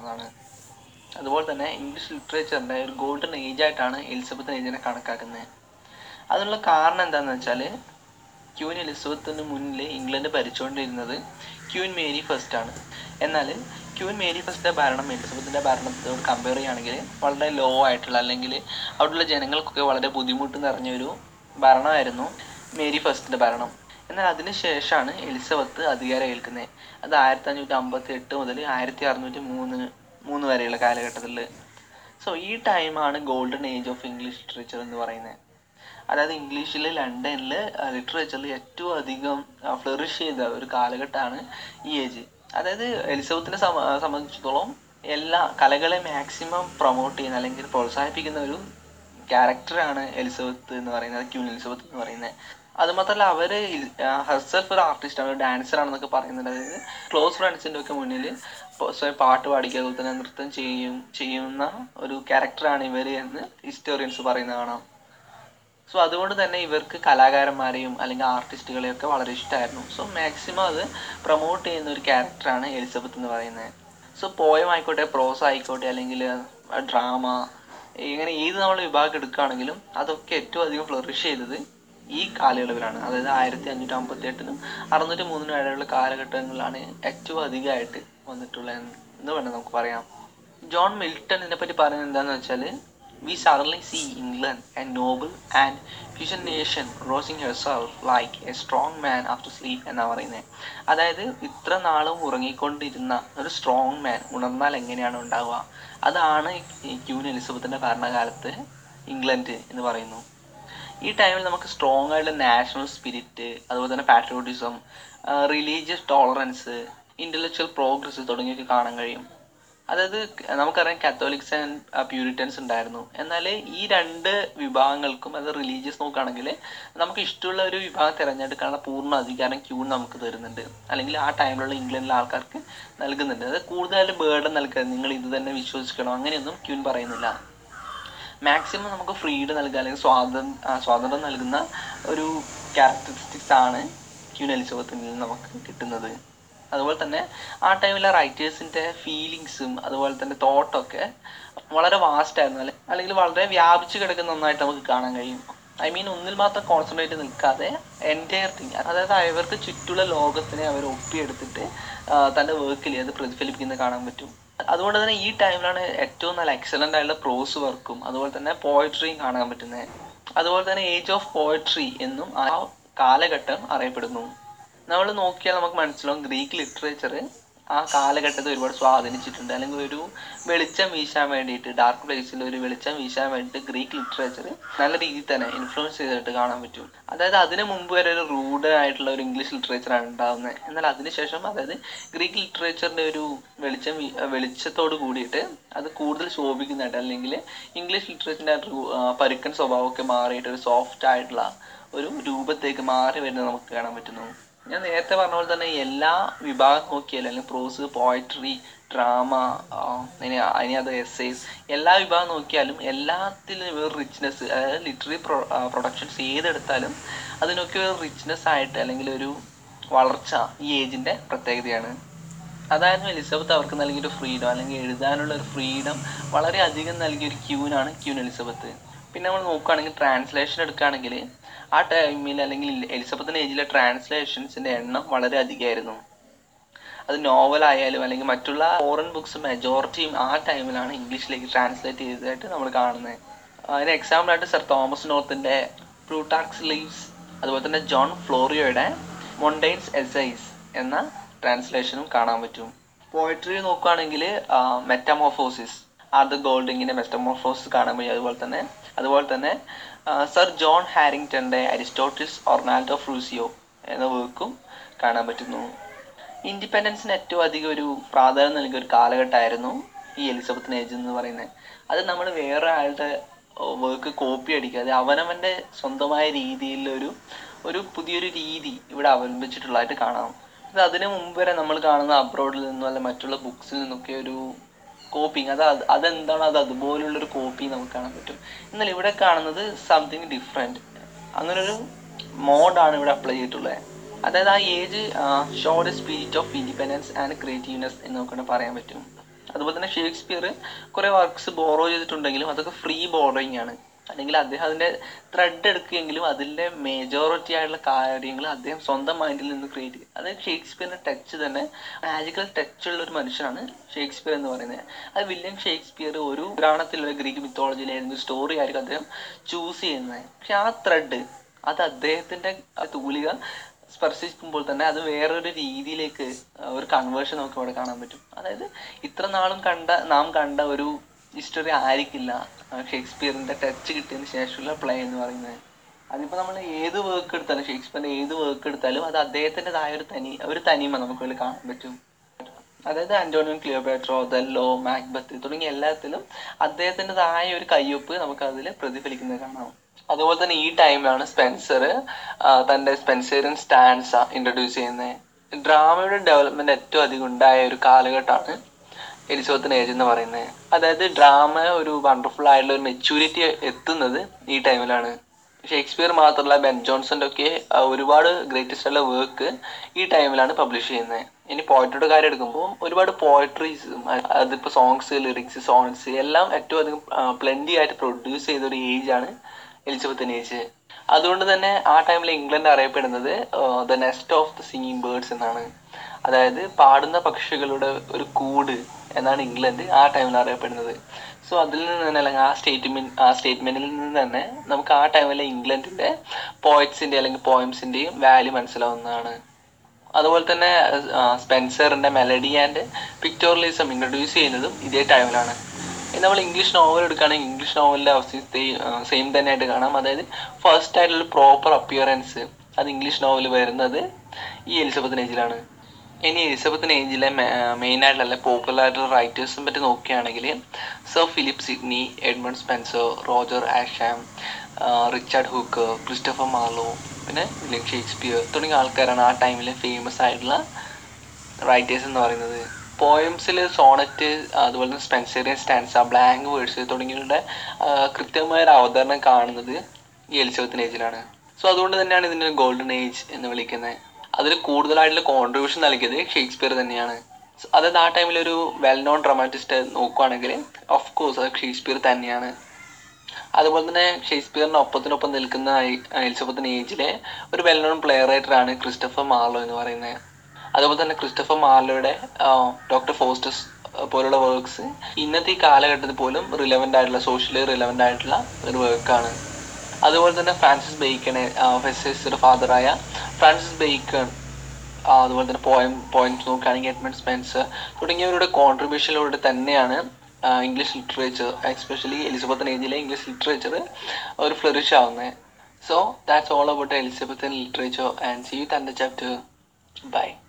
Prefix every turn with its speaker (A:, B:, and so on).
A: പറയാവുന്നതാണ് അതുപോലെ തന്നെ ഇംഗ്ലീഷ് ലിറ്ററേച്ചറിൻ്റെ ഒരു ഗോൾഡൻ ഏജ് ആയിട്ടാണ് എലിസബത്ത് ഏജിനെ കണക്കാക്കുന്നത് അതിനുള്ള കാരണം എന്താണെന്ന് വെച്ചാൽ ക്യൂൻ എലിസബത്തിന് മുന്നിൽ ഇംഗ്ലണ്ട് ഭരിച്ചുകൊണ്ടിരുന്നത് ക്യൂൻ മേരി ഫസ്റ്റ് ആണ് എന്നാൽ ക്യൂൻ മേരി ഫസ്റ്റിൻ്റെ ഭരണം എലിസബത്തിൻ്റെ ഭരണത്തോട് കമ്പയർ ചെയ്യുകയാണെങ്കിൽ വളരെ ലോ ആയിട്ടുള്ള അല്ലെങ്കിൽ അവിടെയുള്ള ജനങ്ങൾക്കൊക്കെ വളരെ ബുദ്ധിമുട്ട് നിറഞ്ഞൊരു ഭരണമായിരുന്നു മേരി ഫസ്റ്റിൻ്റെ ഭരണം എന്നാൽ അതിന് ശേഷമാണ് എലിസബത്ത് അധികാരം ഏൽക്കുന്നത് അത് ആയിരത്തി അഞ്ഞൂറ്റി അമ്പത്തി എട്ട് മുതൽ ആയിരത്തി അറുന്നൂറ്റി മൂന്ന് മൂന്ന് വരെയുള്ള കാലഘട്ടത്തിൽ സോ ഈ ടൈമാണ് golden age of English literature എന്ന് പറയുന്നത് അതായത് ഇംഗ്ലീഷിൽ ലണ്ടനിൽ ലിറ്ററേച്ചറിൽ ഏറ്റവും അധികം ഫ്ലറിഷ് ചെയ്ത ഒരു കാലഘട്ടമാണ് ഈ ഏജ് അതായത് എലിസബത്തിനെ സംബ- സംബന്ധിച്ചിടത്തോളം എല്ലാ കലകളെ മാക്സിമം പ്രൊമോട്ട് ചെയ്യുന്ന അല്ലെങ്കിൽ പ്രോത്സാഹിപ്പിക്കുന്ന ഒരു ക്യാരക്ടറാണ് എലിസബത്ത് എന്ന് പറയുന്നത് ക്യൂൻ എലിസബത്ത് എന്ന് പറയുന്നത് അതുമാത്രമല്ല അവര് ഹെർസെൽഫ് ഒരു ആർട്ടിസ്റ്റ് ആണ് ഡാൻസർ ആണെന്നൊക്കെ പറയുന്നുണ്ട് അതായത് ക്ലോസ് ഫ്രണ്ട്സിന്റെ ഒക്കെ മുന്നിൽ സ്വയം പാട്ട് പാടിക്കുക അതുപോലെ തന്നെ നൃത്തം ചെയ്യും ചെയ്യുന്ന ഒരു ക്യാരക്ടറാണ് ഇവര് എന്ന് ഹിസ്റ്റോറിയൻസ് പറയുന്നത് കാണാം സോ അതുകൊണ്ട് തന്നെ ഇവർക്ക് കലാകാരന്മാരെയും അല്ലെങ്കിൽ ആർട്ടിസ്റ്റുകളെയൊക്കെ വളരെ ഇഷ്ടമായിരുന്നു സോ മാക്സിമം അത് പ്രൊമോട്ട് ചെയ്യുന്ന ഒരു ക്യാരക്ടറാണ് എലിസബത്ത് എന്ന് പറയുന്നത് സോ പോയം ആയിക്കോട്ടെ പ്രോസ് ആയിക്കോട്ടെ അല്ലെങ്കിൽ ഡ്രാമ ഇങ്ങനെ ഏത് നമ്മൾ വിഭാഗം എടുക്കുകയാണെങ്കിലും അതൊക്കെ ഏറ്റവും അധികം ഫ്ലറിഷ് ചെയ്തത് ഈ കാലയളവിലാണ് അതായത് ആയിരത്തി അഞ്ഞൂറ്റി അമ്പത്തി എട്ടിനും അറുന്നൂറ്റി മൂന്നിനും ഇടയിലുള്ള കാലഘട്ടങ്ങളിലാണ് ഏറ്റവും അധികമായിട്ട് വന്നിട്ടുള്ളത് എന്ന് വേണം നമുക്ക് പറയാം ജോൺ മിൽട്ടൺ ഇതിനെ പറ്റി പറയുന്നത് എന്താണെന്ന് വെച്ചാൽ we suddenly see England and noble and puissant nation rousing herself like a strong man after sleep എന്നാണ് പറയുന്നത് അതായത് ഇത്ര നാളും ഉറങ്ങിക്കൊണ്ടിരുന്ന ഒരു സ്ട്രോങ് മാൻ ഉണർന്നാൽ എങ്ങനെയാണ് ഉണ്ടാവുക അതാണ് ഈ ക്യൂൻ എലിസബത്തിൻ്റെ ഭരണകാലത്ത് ഇംഗ്ലണ്ട് എന്ന് പറയുന്നു ഈ ടൈമിൽ നമുക്ക് സ്ട്രോങ് ആയിട്ടുള്ള നാഷണൽ സ്പിരിറ്റ് അതുപോലെ തന്നെ patriotism religious tolerance intellectual progress തുടങ്ങിയൊക്കെ കാണാൻ കഴിയും അതായത് നമുക്കറിയാം കാത്തോലിക്സ് ആൻഡ് പ്യൂരിറ്റൻസ് ഉണ്ടായിരുന്നു എന്നാൽ ഈ രണ്ട് വിഭാഗങ്ങൾക്കും അത് റിലീജിയസ് നോക്കുകയാണെങ്കിൽ നമുക്ക് ഇഷ്ടമുള്ള ഒരു വിഭാഗം തിരഞ്ഞെടുക്കാനുള്ള പൂർണ്ണ അധികാരം ക്യൂൺ നമുക്ക് തരുന്നുണ്ട് അല്ലെങ്കിൽ ആ ടൈമിലുള്ള ഇംഗ്ലണ്ടിലെ ആൾക്കാർക്ക് നൽകുന്നുണ്ട് അത് കൂടുതലായിട്ട് ബേർഡൻ നൽകുക നിങ്ങൾ ഇത് തന്നെ വിശ്വസിക്കണം അങ്ങനെയൊന്നും ക്യൂൻ പറയുന്നില്ല മാക്സിമം നമുക്ക് ഫ്രീഡം നൽകുക അല്ലെങ്കിൽ സ്വാതന്ത്ര്യം സ്വാതന്ത്ര്യം നൽകുന്ന ഒരു ക്യാരക്ടറിസ്റ്റിക്സ് ആണ് ക്യൂൻ എലിസബത്തിൽ നിന്ന് നമുക്ക് കിട്ടുന്നത് അതുപോലെ തന്നെ ആ ടൈമിലെ റൈറ്റേഴ്സിൻ്റെ ഫീലിങ്സും അതുപോലെ തന്നെ തോട്ടൊക്കെ വളരെ വാസ്റ്റ് ആയിരുന്നു അല്ലെ അല്ലെങ്കിൽ വളരെ വ്യാപിച്ച് കിടക്കുന്ന ഒന്നായിട്ട് നമുക്ക് കാണാൻ കഴിയും ഐ മീൻ ഒന്നിൽ മാത്രം കോൺസെൻട്രേറ്റ് നിൽക്കാതെ എൻറ്റയർ തിങ് അതായത് അവർക്ക് ചുറ്റുള്ള ലോകത്തിനെ അവർ ഒപ്പിയെടുത്തിട്ട് ആ, തൻ്റെ വർക്കിൽ അത് പ്രതിഫലിപ്പിക്കുന്നത് കാണാൻ പറ്റും അതുകൊണ്ട് തന്നെ ഈ ടൈമിലാണ് ഏറ്റവും നല്ല എക്സലൻ്റ് ആയിട്ടുള്ള പ്രോസ് വർക്കും അതുപോലെ തന്നെ പോയട്രിയും കാണാൻ പറ്റുന്നത് അതുപോലെ തന്നെ ഏജ് ഓഫ് പോയട്രി എന്നും ആ കാലഘട്ടം അറിയപ്പെടുന്നു നമ്മൾ നോക്കിയാൽ നമുക്ക് മനസ്സിലാവും ഗ്രീക്ക് ലിറ്ററേച്ചർ ആ കാലഘട്ടത്തെ ഒരുപാട് സ്വാധീനിച്ചിട്ടുണ്ട് അല്ലെങ്കിൽ ഒരു വെളിച്ചം വീശാൻ വേണ്ടിയിട്ട് ഡാർക്ക് പ്ലേസിൽ ഒരു വെളിച്ചം വീശാൻ വേണ്ടിയിട്ട് ഗ്രീക്ക് ലിറ്ററേച്ചർ നല്ല രീതിയിൽ തന്നെ ഇൻഫ്ലുവൻസ് ചെയ്തിട്ട് കാണാൻ പറ്റും അതായത് അതിന് മുമ്പ് വരെ ഒരു റൂഡ് ആയിട്ടുള്ള ഒരു ഇംഗ്ലീഷ് ലിറ്ററേച്ചറാണ് ഉണ്ടാകുന്നത് എന്നാൽ അതിനുശേഷം അതായത് ഗ്രീക്ക് ലിറ്ററേച്ചറിൻ്റെ ഒരു വെളിച്ചം വീ- വെളിച്ചത്തോട് കൂടിയിട്ട് അത് കൂടുതൽ ശോഭിക്കുന്നതായിട്ട് അല്ലെങ്കിൽ ഇംഗ്ലീഷ് ലിറ്ററേച്ചറിൻ്റെ പരുക്കൻ സ്വഭാവമൊക്കെ മാറിയിട്ട് ഒരു സോഫ്റ്റ് ആയിട്ടുള്ള ഒരു രൂപത്തേക്ക് മാറി വരുന്നത് നമുക്ക് കാണാൻ പറ്റുന്നു ഞാൻ നേരത്തെ പറഞ്ഞ പോലെ തന്നെ എല്ലാ വിഭാഗം നോക്കിയാലും അല്ലെങ്കിൽ പ്രോസ് പോയട്രി ഡ്രാമ ഇനി ഇനി അത് എസ്സേസ് എല്ലാ വിഭാഗം നോക്കിയാലും എല്ലാത്തിലും ഒരു റിച്ച്നെസ് അതായത് ലിറ്റററി പ്രൊഡക്ഷൻസ് ഏതെടുത്താലും അതിനൊക്കെ ഒരു റിച്ച്നെസ് ആയിട്ട് അല്ലെങ്കിൽ ഒരു വളർച്ച ഈ ഏജിൻ്റെ പ്രത്യേകതയാണ് അതായിരുന്നു എലിസബത്ത് അവർക്ക് നൽകിയൊരു ഫ്രീഡം അല്ലെങ്കിൽ എഴുതാനുള്ള ഒരു ഫ്രീഡം വളരെ അധികം നൽകിയ ഒരു ക്യൂനാണ് ക്യൂൻ എലിസബത്ത് പിന്നെ നമ്മൾ നോക്കുകയാണെങ്കിൽ ട്രാൻസ്ലേഷൻ എടുക്കുകയാണെങ്കിൽ ആ ടൈമിൽ അല്ലെങ്കിൽ എലിസബത്തിന്റെ ഏജിലെ ട്രാൻസ്ലേഷൻസിന്റെ എണ്ണം വളരെ അധികമായിരുന്നു അത് നോവൽ ആയാലും അല്ലെങ്കിൽ മറ്റുള്ള ഫോറിൻ ബുക്സ് മെജോറിറ്റിയും ആ ടൈമിലാണ് ഇംഗ്ലീഷിലേക്ക് ട്രാൻസ്ലേറ്റ് ചെയ്തതായിട്ട് നമ്മൾ കാണുന്നത് അതിന് എക്സാമ്പിൾ ആയിട്ട് സർ തോമസ് നോർത്തിന്റെ പ്ലൂട്ടാക്സ് ലീവ്സ് അതുപോലെ തന്നെ ജോൺ ഫ്ലോറിയോയുടെ മൊണ്ടൈൻസ് എസൈസ് എന്ന ട്രാൻസ്ലേഷനും കാണാൻ പറ്റും പോയട്രി നോക്കുകയാണെങ്കിൽ മെറ്റമോഫോസിസ് ആർദർ ഗോൾഡിങ്ങിന്റെ മെറ്റമോഫോസിസ് കാണാൻ പറ്റും അതുപോലെ തന്നെ അതുപോലെ തന്നെ സർ ജോൺ ഹാരിങ്ടന്റെ അരിസ്റ്റോട്ടിൽസ് ഒർണാൽഡോ ഫ്രൂസിയോ എന്ന വർക്കും കാണാൻ പറ്റുന്നു ഇൻഡിപെൻഡൻസിന് ഏറ്റവും അധികം ഒരു പ്രാധാന്യം നൽകിയ ഒരു കാലഘട്ടമായിരുന്നു ഈ എലിസബത്തിന് ഏജ് എന്ന് പറയുന്നത് അത് നമ്മൾ വേറെ ആളുടെ വർക്ക് കോപ്പി അടിക്കാതെ അവനവൻ്റെ സ്വന്തമായ രീതിയിൽ ഒരു ഒരു പുതിയൊരു രീതി ഇവിടെ അവലംബിച്ചിട്ടുള്ളതായിട്ട് കാണാം ഇത് അതിനു മുമ്പ് വരെ നമ്മൾ കാണുന്ന അബ്രോഡിൽ നിന്നും അല്ല മറ്റുള്ള ബുക്സിൽ നിന്നൊക്കെ ഒരു കോപ്പിങ് അത് അത് അതെന്താണോ അത് അതുപോലുള്ളൊരു കോപ്പി നമുക്ക് കാണാൻ പറ്റും എന്നാൽ ഇവിടെ കാണുന്നത് സംതിങ് ഡിഫറെൻറ്റ് അങ്ങനൊരു മോഡാണ് ഇവിടെ അപ്ലൈ ചെയ്തിട്ടുള്ളത് അതായത് ആ age short spirit of independence and creativeness എന്ന് നമുക്ക് പറയാൻ പറ്റും അതുപോലെ തന്നെ ഷേക്സ്പിയർ കുറേ വർക്ക്സ് ബോറോ ചെയ്തിട്ടുണ്ടെങ്കിലും അതൊക്കെ ഫ്രീ ബോറോയിങ് ആണ് അല്ലെങ്കിൽ അദ്ദേഹം അതിൻ്റെ ത്രെഡ് എടുക്കുകയെങ്കിലും അതിൻ്റെ മേജോറിറ്റി ആയിട്ടുള്ള കാര്യങ്ങൾ അദ്ദേഹം സ്വന്തം മൈൻഡിൽ നിന്ന് ക്രിയേറ്റ് ചെയ്യും അത് ഷേക്സ്പിയറിൻ്റെ ടച്ച് തന്നെ മാജിക്കൽ ടച്ച് ഉള്ള ഒരു മനുഷ്യനാണ് ഷേക്സ്പിയർ എന്ന് പറയുന്നത് അത് വില്യം ഷേക്സ്പിയർ ഒരു പുരാണത്തിലുള്ള ഗ്രീക്ക് മിത്തോളജിയിലെ ഏതെങ്കിലും സ്റ്റോറി ആയിരിക്കും അദ്ദേഹം ചൂസ് ചെയ്യുന്നത് പക്ഷെ ആ ത്രെഡ് അത് അദ്ദേഹത്തിൻ്റെ തൂലിക സ്പർശിക്കുമ്പോൾ തന്നെ അത് വേറൊരു രീതിയിലേക്ക് ഒരു കൺവേർഷൻ നമുക്ക് ഇവിടെ കാണാൻ പറ്റും അതായത് ഇത്ര നാളും കണ്ട നാം കണ്ട ഒരു ഹിസ്റ്ററി ആയിരിക്കില്ല ഷേക്സ്പിയറിന്റെ ടച്ച് കിട്ടിയതിന് ശേഷമുള്ള പ്ലേ എന്ന് പറയുന്നത് അതിപ്പോൾ നമ്മൾ ഏത് വർക്ക് എടുത്താലും ഷേക്സ്പിയറിന്റെ ഏത് വർക്ക് എടുത്താലും അത് അദ്ദേഹത്തിൻ്റെതായ ഒരു തനി ഒരു തനിമ നമുക്ക് അതിൽ കാണാൻ പറ്റും അതായത് ആന്റോണിയോ ക്ലിയോപാട്രോ ദല്ലോ മാക്ബത്ത് തുടങ്ങിയ എല്ലാത്തിലും അദ്ദേഹത്തിൻ്റെതായ ഒരു കയ്യൊപ്പ് നമുക്ക് അതിൽ പ്രതിഫലിക്കുന്നത് കാണാം അതുപോലെ തന്നെ ഈ ടൈമിലാണ് സ്പെൻസർ തന്റെ സ്പെൻസേറിയൻ സ്റ്റാൻസ ഇൻട്രൊഡ്യൂസ് ചെയ്യുന്നത് ഡ്രാമയുടെ ഡെവലപ്മെന്റ് ഏറ്റവും അധികം ഉണ്ടായ ഒരു കാലഘട്ടമാണ് എലിസബത്തിന് ഏജ് എന്ന് പറയുന്നത് അതായത് ഡ്രാമ ഒരു വണ്ടർഫുൾ ആയിട്ടുള്ള ഒരു മെച്യൂരിറ്റി എത്തുന്നത് ഈ ടൈമിലാണ് ഷേക്സ്പിയർ മാത്രമല്ല ബെൻ ജോൺസന്റെ ഒക്കെ ആ, ഒരുപാട് ഗ്രേറ്റസ്റ്റ് ആയിട്ടുള്ള വർക്ക് ഈ ടൈമിലാണ് പബ്ലിഷ് ചെയ്യുന്നത് ഇനി പോയട്രിയുടെ കാര്യം എടുക്കുമ്പോൾ ഒരുപാട് പോയട്രീസ് അതിപ്പോൾ സോങ്സ് ലിറിക്സ് സോങ്സ് എല്ലാം ഏറ്റവും അധികം പ്ലെൻറ്റി ആയിട്ട് പ്രൊഡ്യൂസ് ചെയ്ത ഒരു ഏജ് ആണ് എലിസബത്തിന് ഏജ് അതുകൊണ്ട് തന്നെ ആ ടൈമിൽ ഇംഗ്ലണ്ട് അറിയപ്പെടുന്നത് the nest of the singing birds എന്നാണ് അതായത് പാടുന്ന പക്ഷികളുടെ ഒരു കൂട് എന്നാണ് ഇംഗ്ലണ്ട് ആ ടൈമിൽ അറിയപ്പെടുന്നത് സോ അതിൽ നിന്ന് തന്നെ അല്ലെങ്കിൽ ആ സ്റ്റേറ്റ്മെന്റ് ആ സ്റ്റേറ്റ്മെന്റിൽ നിന്ന് തന്നെ നമുക്ക് ആ ടൈമിലെ ഇംഗ്ലണ്ടിന്റെ പോയറ്റ്സിന്റെ അല്ലെങ്കിൽ പോയംസിന്റെയും വാല്യൂ മനസ്സിലാവുന്നതാണ് അതുപോലെ തന്നെ ആ, സ്പെൻസറിന്റെ മെലഡി ആൻഡ് പിക്ചോറലിസം ഇൻട്രൊഡ്യൂസ് ചെയ്യുന്നതും ഇതേ ടൈമിലാണ് ഇനി നമ്മൾ ഇംഗ്ലീഷ് നോവൽ എടുക്കുകയാണെങ്കിൽ ഇംഗ്ലീഷ് നോവലിന്റെ അവസ്ഥ സെയിം തന്നെ ആയിട്ട് കാണാം അതായത് ഫസ്റ്റ് ആയിട്ടുള്ള പ്രോപ്പർ അപ്പിയറൻസ് അത് ഇംഗ്ലീഷ് നോവൽ വരുന്നത് ഈ എലിസബത്തിന് ഏജിലാണ് ഇനി എലിസബത്തിന് ഏജിലെ മെയിൻ ആയിട്ടുള്ള പോപ്പുലർ ആയിട്ടുള്ള റൈറ്റേഴ്സിനെ പറ്റി നോക്കുകയാണെങ്കിൽ sir Philip Sidney Edmund Spenser Roger Ascham Richard Hooker Christopher Marlowe പിന്നെ വില്യം ഷേക്സ്പിയർ തുടങ്ങിയ ആൾക്കാരാണ് ആ ടൈമിലെ ഫേമസ് ആയിട്ടുള്ള റൈറ്റേഴ്സ് എന്ന് പറയുന്നത് പോയംസിൽ സോണറ്റ് അതുപോലെ തന്നെ സ്പെൻസേറിയൻ സ്റ്റാൻസ ബ്ലാങ്ക് വേർഡ്സ് തുടങ്ങിയവരുടെ ആ, കൃത്യമായ ഒരു അവതരണം കാണുന്നത് ഈ എലിസബത്തിന് ഏജിലാണ് സോ അതുകൊണ്ട് തന്നെയാണ് ഇതിനെ ഗോൾഡൻ ഏജ് എന്ന് വിളിക്കുന്നത് അതിൽ കൂടുതലായിട്ടുള്ള കോൺട്രിബ്യൂഷൻ നൽകിയത് ഷേക്സ്പിയർ തന്നെയാണ് So, അതായത് ആ ടൈമിൽ ഒരു വെൽ നോൺ ഡ്രമാറ്റിസ്റ്റ് നോക്കുവാണെങ്കിൽ ഓഫ് കോഴ്സ് അത് ഷേക്സ്പിയർ തന്നെയാണ് അതുപോലെ തന്നെ ഷേക്സ്പിയറിന്റെ ഒപ്പത്തിനൊപ്പം നിൽക്കുന്ന ഈ- എലിസബത്തിന് ഏജിലെ ഒരു വെൽ നോൺ പ്ലെയർ റൈറ്ററാണ് ക്രിസ്റ്റഫർ മാർലോ എന്ന് പറയുന്നത് അതുപോലെ തന്നെ ക്രിസ്റ്റഫർ മാർലോയുടെ ഡോക്ടർ ഫോസ്റ്റസ് പോലുള്ള വർക്ക്സ് ഇന്നത്തെ ഈ കാലഘട്ടത്തിൽ പോലും റിലവൻ്റ് ആയിട്ടുള്ള സോഷ്യലി റിലവൻ്റ് ആയിട്ടുള്ള ഒരു വർക്കാണ് അതുപോലെ തന്നെ ഫ്രാൻസിസ് ബേക്കണെ ഫെസസിയുടെ ഫാദറായ ഫ്രാൻസിസ് ബേക്കൺ ആ, അതുപോലെ തന്നെ പോയം പോയിന്റ്സ് നോക്കുകയാണെങ്കിൽ എഡ്മണ്ട് സ്പെൻസർ തുടങ്ങിയവരുടെ കോൺട്രിബ്യൂഷനിലൂടെ തന്നെയാണ് ഇംഗ്ലീഷ് ലിറ്ററേച്ചർ എസ്പെഷ്യലി എലിസബത്തൻ ഏജിലെ ഇംഗ്ലീഷ് ലിറ്ററേച്ചർ ഒരു ഫ്ലറിഷ് ആവുന്നത് so that's all about Elizabethan literature and see you തൻ്റെ ചാപ്റ്റർ ബൈ